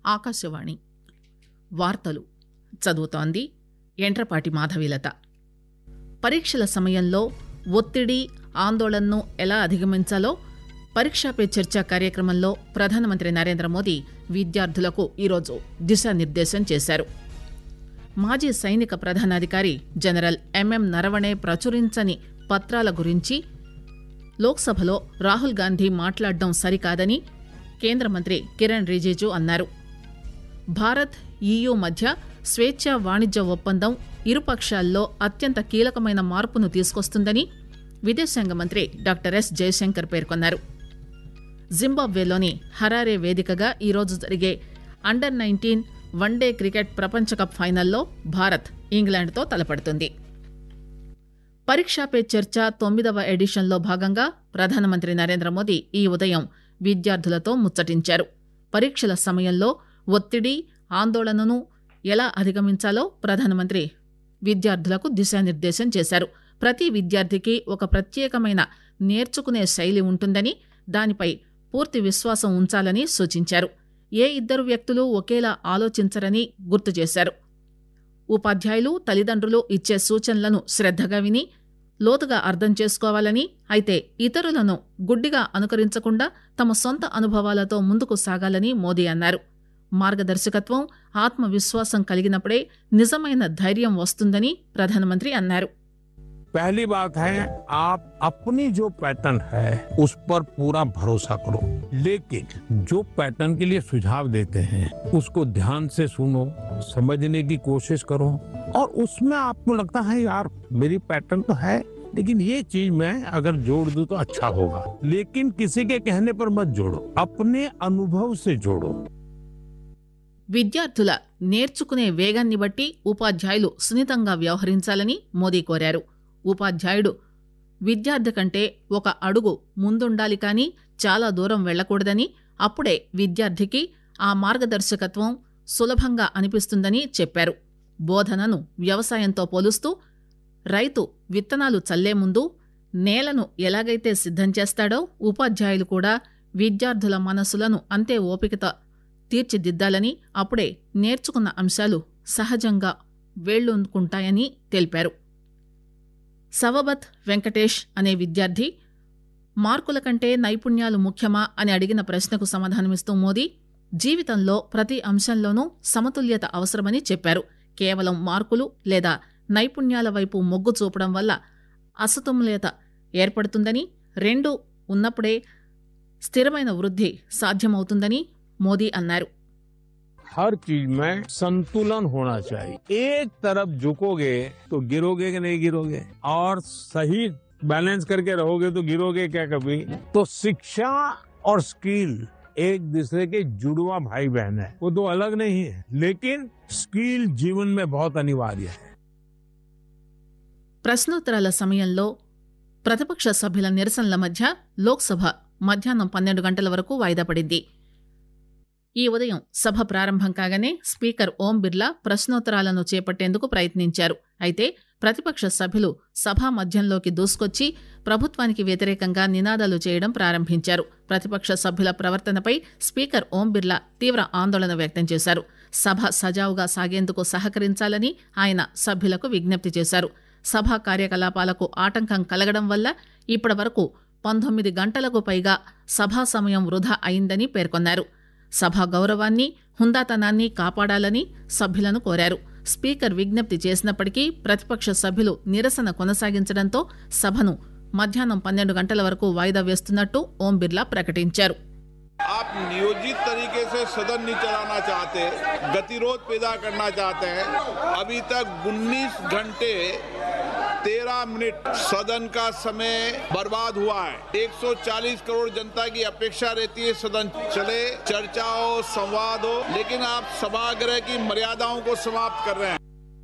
ఆకాశవాణి వార్తలు చదువుతోంది ఎంట్రపాటి మాధవీలత పరీక్షల సమయంలో ఒత్తిడి ఆందోళనను ఎలా అధిగమించాలో పరీక్షా పే చర్చ కార్యక్రమంలో ప్రధానమంత్రి నరేంద్ర మోదీ విద్యార్థులకు ఈరోజు దిశానిర్దేశం చేశారు మాజీ సైనిక ప్రధానాధికారి జనరల్ ఎంఎం నరవణే ప్రచురించని పత్రాల గురించి లోక్సభలో రాహుల్ గాంధీ మాట్లాడడం సరికాదని కేంద్ర మంత్రి కిరణ్ రిజిజు అన్నారు భారత్ ఈయూ మధ్య స్వేచ్ఛా వాణిజ్య ఒప్పందం ఇరుపక్షాల్లో అత్యంత కీలకమైన మార్పును తీసుకొస్తుందని విదేశాంగ మంత్రి డాక్టర్ ఎస్ జయశంకర్ పేర్కొన్నారు జింబాబ్వేలోని హరారే వేదికగా ఈరోజు జరిగే అండర్ నైన్టీన్ వన్డే క్రికెట్ ప్రపంచ కప్ ఫైనల్లో భారత్ ఇంగ్లాండ్తో తలపడుతుంది పరీక్షా పే చర్చ తొమ్మిదవ ఎడిషన్లో భాగంగా ప్రధానమంత్రి నరేంద్ర మోదీ ఈ ఉదయం విద్యార్థులతో ముచ్చటించారు పరీక్షల సమయంలో ఒత్తిడి ఆందోళనను ఎలా అధిగమించాలో ప్రధానమంత్రి విద్యార్థులకు దిశానిర్దేశం చేశారు ప్రతి విద్యార్థికి ఒక ప్రత్యేకమైన నేర్చుకునే శైలి ఉంటుందని దానిపై పూర్తి విశ్వాసం ఉంచాలని సూచించారు ఏ ఇద్దరు వ్యక్తులు ఒకేలా ఆలోచించరని గుర్తు చేశారు ఉపాధ్యాయులు తల్లిదండ్రులు ఇచ్చే సూచనలను శ్రద్ధగా విని లోతుగా అర్థం చేసుకోవాలని అయితే ఇతరులను గుడ్డిగా అనుకరించకుండా తమ సొంత అనుభవాలతో ముందుకు సాగాలని మోదీ అన్నారు మార్గదర్శకత్వం ఆత్మవిశ్వాసం కలిగినప్పుడే నిజమైన ధైర్యం వస్తుందని ప్రధానమంత్రి అన్నారు पहली बात है आप अपनी जो पैटर्न है उस पर पूरा भरोसा करो लेकिन जो पैटर्न के लिए सुझाव देते हैं उसको ध्यान से सुनो समझने की कोशिश करो और उसमें आपको लगता है यार मेरी पैटर्न तो है लेकिन ये चीज मैं अगर जोड़ दूं तो अच्छा होगा लेकिन किसी के कहने पर मत जोड़ो अपने अनुभव से जोड़ो విద్యార్థుల నేర్చుకునే వేగాన్ని బట్టి ఉపాధ్యాయులు సున్నితంగా వ్యవహరించాలని మోదీ కోరారు ఉపాధ్యాయుడు విద్యార్థి కంటే ఒక అడుగు ముందుండాలి కానీ చాలా దూరం వెళ్లకూడదని అప్పుడే విద్యార్థికి ఆ మార్గదర్శకత్వం సులభంగా అనిపిస్తుందని చెప్పారు బోధనను వ్యవసాయంతో పోలుస్తూ రైతు విత్తనాలు చల్లే ముందు నేలను ఎలాగైతే సిద్ధం చేస్తాడో ఉపాధ్యాయులు కూడా విద్యార్థుల మనసులను అంతే ఓపికత తీర్చిదిద్దాలని అప్పుడే నేర్చుకున్న అంశాలు సహజంగా వేళ్లుకుంటాయని తెలిపారు సవబత్ వెంకటేష్ అనే విద్యార్థి మార్కుల కంటే నైపుణ్యాలు ముఖ్యమా అని అడిగిన ప్రశ్నకు సమాధానమిస్తూ మోదీ జీవితంలో ప్రతి అంశంలోనూ సమతుల్యత అవసరమని చెప్పారు కేవలం మార్కులు లేదా నైపుణ్యాల వైపు మొగ్గు చూపడం వల్ల అసతుల్యత ఏర్పడుతుందని రెండు ఉన్నప్పుడే స్థిరమైన వృద్ధి సాధ్యమవుతుందని మోదీ అన్నారు हर चीज में संतुलन होना चाहिए एक तरफ झुकोगे तो गिरोगे कि नहीं गिरोगे और सही बैलेंस करके रहोगे तो गिरोगे क्या कभी तो शिक्षा और स्किल एक दूसरे के जुड़वा भाई बहन है वो दो अलग नहीं है लेकिन स्किल जीवन में बहुत अनिवार्य है ప్రశ్నోత్తరాల సమయంలో ప్రతిపక్ష సభ్యుల నిరసనల మధ్య లోక్సభ మధ్యాహ్నం పన్నెండు గంటల వరకు వాయిదా పడింది ఈ ఉదయం సభ ప్రారంభం కాగానే స్పీకర్ ఓం బిర్లా ప్రశ్నోత్తరాలను చేపట్టేందుకు ప్రయత్నించారు అయితే ప్రతిపక్ష సభ్యులు సభా మధ్యంలోకి దూసుకొచ్చి ప్రభుత్వానికి వ్యతిరేకంగా నినాదాలు చేయడం ప్రారంభించారు ప్రతిపక్ష సభ్యుల ప్రవర్తనపై స్పీకర్ ఓం బిర్లా తీవ్ర ఆందోళన వ్యక్తం చేశారు సభ సజావుగా సాగేందుకు సహకరించాలని ఆయన సభ్యులకు విజ్ఞప్తి చేశారు సభా కార్యకలాపాలకు ఆటంకం కలగడం వల్ల ఇప్పటి వరకు పంతొమ్మిది గంటలకు పైగా సభా సమయం వృధా అయిందని పేర్కొన్నారు సభా గౌరవాన్ని హుందాతనాన్ని కాపాడాలని సభ్యులను కోరారు స్పీకర్ విజ్ఞప్తి చేసినప్పటికీ ప్రతిపక్ష సభ్యులు నిరసన కొనసాగించడంతో సభను మధ్యాహ్నం పన్నెండు గంటల వరకు వాయిదా వేస్తున్నట్టు ఓం బిర్లా ప్రకటించారు आप नियोजित तरीके से सदन नहीं चलाना चाहते गतिरोध पैदा करना चाहते हैं अभी तक 19 घंटे 13 मिनट सदन का समय बर्बाद हुआ है 140 करोड़ जनता की अपेक्षा रहती है सदन चले चर्चा हो संवाद हो लेकिन आप सभागृह की मर्यादाओं को समाप्त कर रहे हैं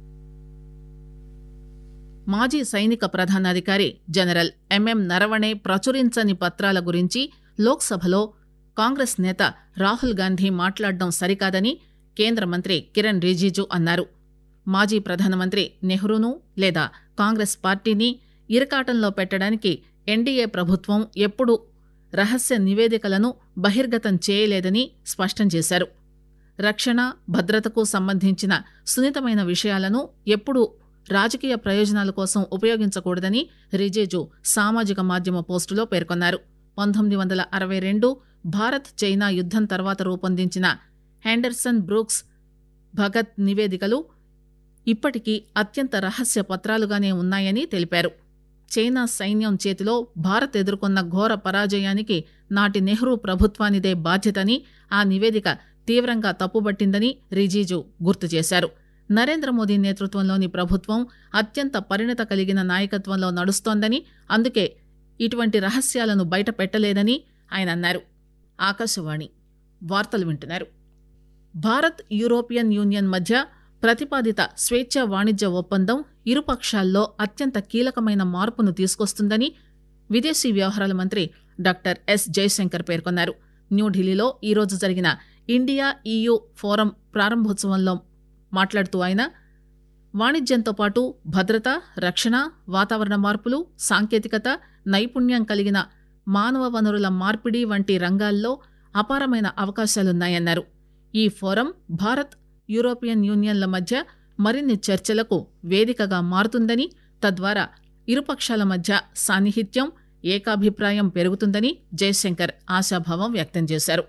మాజీ సైనిక ప్రధానాధికారి జనరల్ ఎంఎం నరవణే ప్రచురించని పత్రాల గురించి లోక్సభలో కాంగ్రెస్ నేత రాహుల్ గాంధీ మాట్లాడడం సరికాదని కేంద్ర మంత్రి కిరణ్ రిజిజు అన్నారు మాజీ ప్రధానమంత్రి నెహ్రూను లేదా కాంగ్రెస్ పార్టీని ఇరకాటంలో పెట్టడానికి ఎన్డీఏ ప్రభుత్వం ఎప్పుడూ రహస్య నివేదికలను బహిర్గతం చేయలేదని స్పష్టం చేశారు రక్షణ భద్రతకు సంబంధించిన సున్నితమైన విషయాలను ఎప్పుడూ రాజకీయ ప్రయోజనాల కోసం ఉపయోగించకూడదని రిజిజు సామాజిక మాధ్యమ పోస్టులో పేర్కొన్నారు పంతొమ్మిది వందల అరవై రెండు భారత్ చైనా యుద్దం తర్వాత రూపొందించిన హ్యాండర్సన్ బ్రూక్స్ భగత్ నివేదికలు ఇప్పటికీ అత్యంత రహస్య పత్రాలుగానే ఉన్నాయని తెలిపారు చైనా సైన్యం చేతిలో భారత్ ఎదుర్కొన్న ఘోర పరాజయానికి నాటి నెహ్రూ ప్రభుత్వానిదే బాధ్యతని ఆ నివేదిక తీవ్రంగా తప్పుబట్టిందని రిజిజు గుర్తు చేశారు నరేంద్ర మోదీ నేతృత్వంలోని ప్రభుత్వం అత్యంత పరిణత కలిగిన నాయకత్వంలో నడుస్తోందని అందుకే ఇటువంటి రహస్యాలను బయట పెట్టలేదని ఆయన అన్నారు ఆకాశవాణి వార్తలు వింటున్నారు భారత్ యూరోపియన్ యూనియన్ మధ్య ప్రతిపాదిత స్వేచ్ఛ వాణిజ్య ఒప్పందం ఇరుపక్షాల్లో అత్యంత కీలకమైన మార్పును తీసుకొస్తుందని విదేశీ వ్యవహారాల మంత్రి డాక్టర్ ఎస్ జయశంకర్ పేర్కొన్నారు న్యూఢిల్లీలో ఈరోజు జరిగిన ఇండియా ఈయూ ఫోరం ప్రారంభోత్సవంలో మాట్లాడుతూ ఆయన వాణిజ్యంతో పాటు భద్రత రక్షణ వాతావరణ మార్పులు సాంకేతికత నైపుణ్యం కలిగిన మానవ వనరుల మార్పిడి వంటి రంగాల్లో అపారమైన అవకాశాలున్నాయన్నారు ఈ ఫోరం భారత్ యూరోపియన్ యూనియన్ల మధ్య మరిన్ని చర్చలకు వేదికగా మారుతుందని తద్వారా ఇరుపక్షాల మధ్య సాన్నిహిత్యం ఏకాభిప్రాయం పెరుగుతుందని జయశంకర్ ఆశాభావం వ్యక్తం చేశారు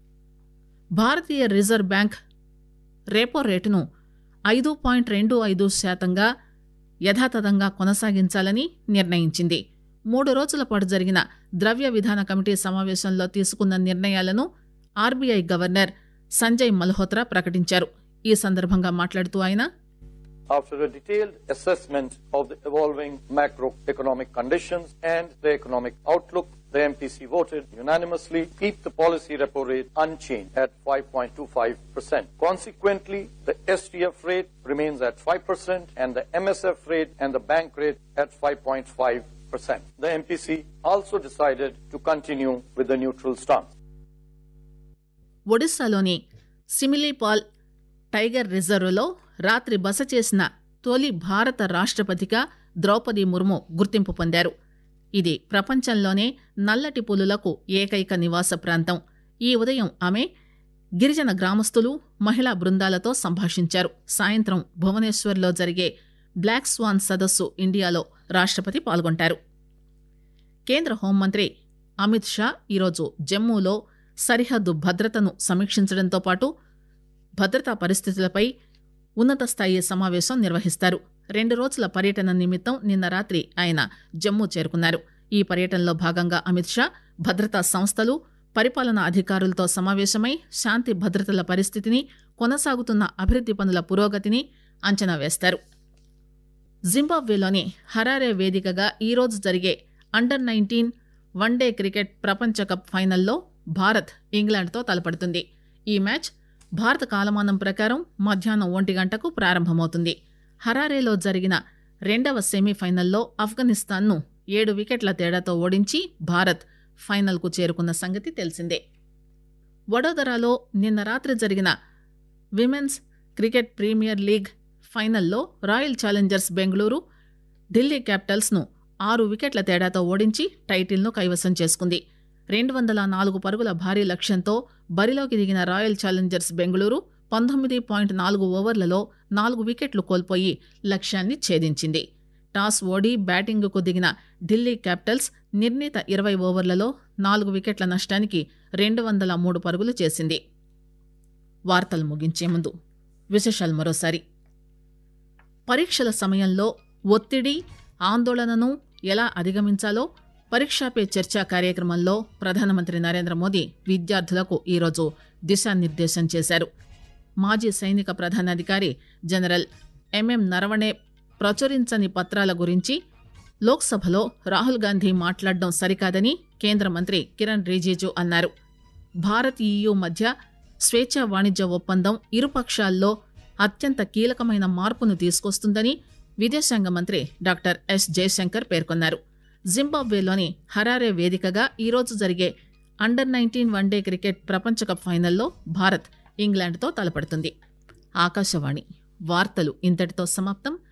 భారతీయ రిజర్వ్ బ్యాంక్ రెపో రేటును ఐదు పాయింట్ రెండు ఐదు శాతంగా యథాతథంగా కొనసాగించాలని నిర్ణయించింది మూడు రోజుల పాటు జరిగిన ద్రవ్య విధాన కమిటీ సమావేశంలో తీసుకున్న నిర్ణయాలను ఆర్బీఐ గవర్నర్ సంజయ్ మల్హోత్రా ప్రకటించారు ఈ సందర్భంగా మాట్లాడుతూ ఆయన After a detailed assessment of the evolving macroeconomic conditions and the economic outlook, the MPC voted unanimously to keep the policy repo rate unchanged at 5.25%. Consequently, the STF rate remains at 5% and the MSF rate and the bank rate at 5.5%. The MPC also decided to continue with the neutral stance. ఒడిశాలోని సిమిలీపాల్ tiger రిజర్వ్లో రాత్రి బస చేసిన తొలి భారత రాష్ట్రపతిగా ద్రౌపది ముర్ము గుర్తింపు పొందారు ఇది ప్రపంచంలోనే నల్లటి పులులకు ఏకైక నివాస ప్రాంతం ఈ ఉదయం ఆమె గిరిజన గ్రామస్తులు మహిళా బృందాలతో సంభాషించారు సాయంత్రం భువనేశ్వర్లో జరిగే బ్లాక్ స్వాన్ సదస్సు ఇండియాలో రాష్ట్రపతి పాల్గొంటారు కేంద్ర హోంమంత్రి అమిత్ షా ఈరోజు జమ్మూలో సరిహద్దు భద్రతను సమీక్షించడంతో పాటు భద్రతా పరిస్థితులపై ఉన్నత స్థాయి సమావేశం నిర్వహిస్తారు రెండు రోజుల పర్యటన నిమిత్తం నిన్న రాత్రి ఆయన జమ్మూ చేరుకున్నారు ఈ పర్యటనలో భాగంగా అమిత్ షా భద్రతా సంస్థలు పరిపాలనా అధికారులతో సమావేశమై శాంతి భద్రతల పరిస్థితిని కొనసాగుతున్న అభివృద్ది పనుల పురోగతిని అంచనా వేస్తారు జింబాబ్వేలోని హరారే వేదికగా ఈరోజు జరిగే అండర్ నైన్టీన్ వన్డే క్రికెట్ ప్రపంచ కప్ ఫైనల్లో భారత్ ఇంగ్లాండ్తో తలపడుతుంది ఈ మ్యాచ్ భారత కాలమానం ప్రకారం మధ్యాహ్నం ఒంటి గంటకు ప్రారంభమవుతుంది హరారేలో జరిగిన రెండవ సెమీఫైనల్లో ఆఫ్ఘనిస్తాన్ను ఏడు వికెట్ల తేడాతో ఓడించి భారత్ ఫైనల్కు చేరుకున్న సంగతి తెలిసిందే వడోదరాలో నిన్న రాత్రి జరిగిన విమెన్స్ క్రికెట్ ప్రీమియర్ లీగ్ ఫైనల్లో రాయల్ ఛాలెంజర్స్ బెంగళూరు ఢిల్లీ క్యాపిటల్స్ను ఆరు వికెట్ల తేడాతో ఓడించి టైటిల్ను కైవసం చేసుకుంది రెండు వందల నాలుగు పరుగుల భారీ లక్ష్యంతో బరిలోకి దిగిన రాయల్ ఛాలెంజర్స్ బెంగళూరు పంతొమ్మిది పాయింట్ నాలుగు ఓవర్లలో నాలుగు వికెట్లు కోల్పోయి లక్ష్యాన్ని ఛేదించింది టాస్ ఓడి బ్యాటింగుకు దిగిన ఢిల్లీ క్యాపిటల్స్ నిర్ణీత ఇరవై ఓవర్లలో నాలుగు వికెట్ల నష్టానికి రెండు వందల మూడు పరుగులు చేసింది వార్తలు ముగించే ముందు విశేషాలు మరోసారి పరీక్షల సమయంలో ఒత్తిడి ఆందోళనను ఎలా అధిగమించాలో పరీక్షా పే చర్చా కార్యక్రమంలో ప్రధానమంత్రి నరేంద్ర మోదీ విద్యార్థులకు ఈరోజు దిశానిర్దేశం చేశారు మాజీ సైనిక ప్రధానాధికారి జనరల్ ఎంఎం నరవణే ప్రచురించని పత్రాల గురించి లోక్సభలో రాహుల్ గాంధీ మాట్లాడడం సరికాదని కేంద్ర మంత్రి కిరణ్ రిజిజు అన్నారు భారత్ ఈయూ మధ్య స్వేచ్ఛా వాణిజ్య ఒప్పందం ఇరుపక్షాల్లో అత్యంత కీలకమైన మార్పును తీసుకొస్తుందని విదేశాంగ మంత్రి డాక్టర్ ఎస్ జయశంకర్ పేర్కొన్నారు జింబాబ్వేలోని హరారే వేదికగా ఈరోజు జరిగే అండర్ నైన్టీన్ వన్డే క్రికెట్ ప్రపంచ కప్ ఫైనల్లో భారత్ ఇంగ్లాండ్తో తలపడుతుంది ఆకాశవాణి వార్తలు ఇంతటితో సమాప్తం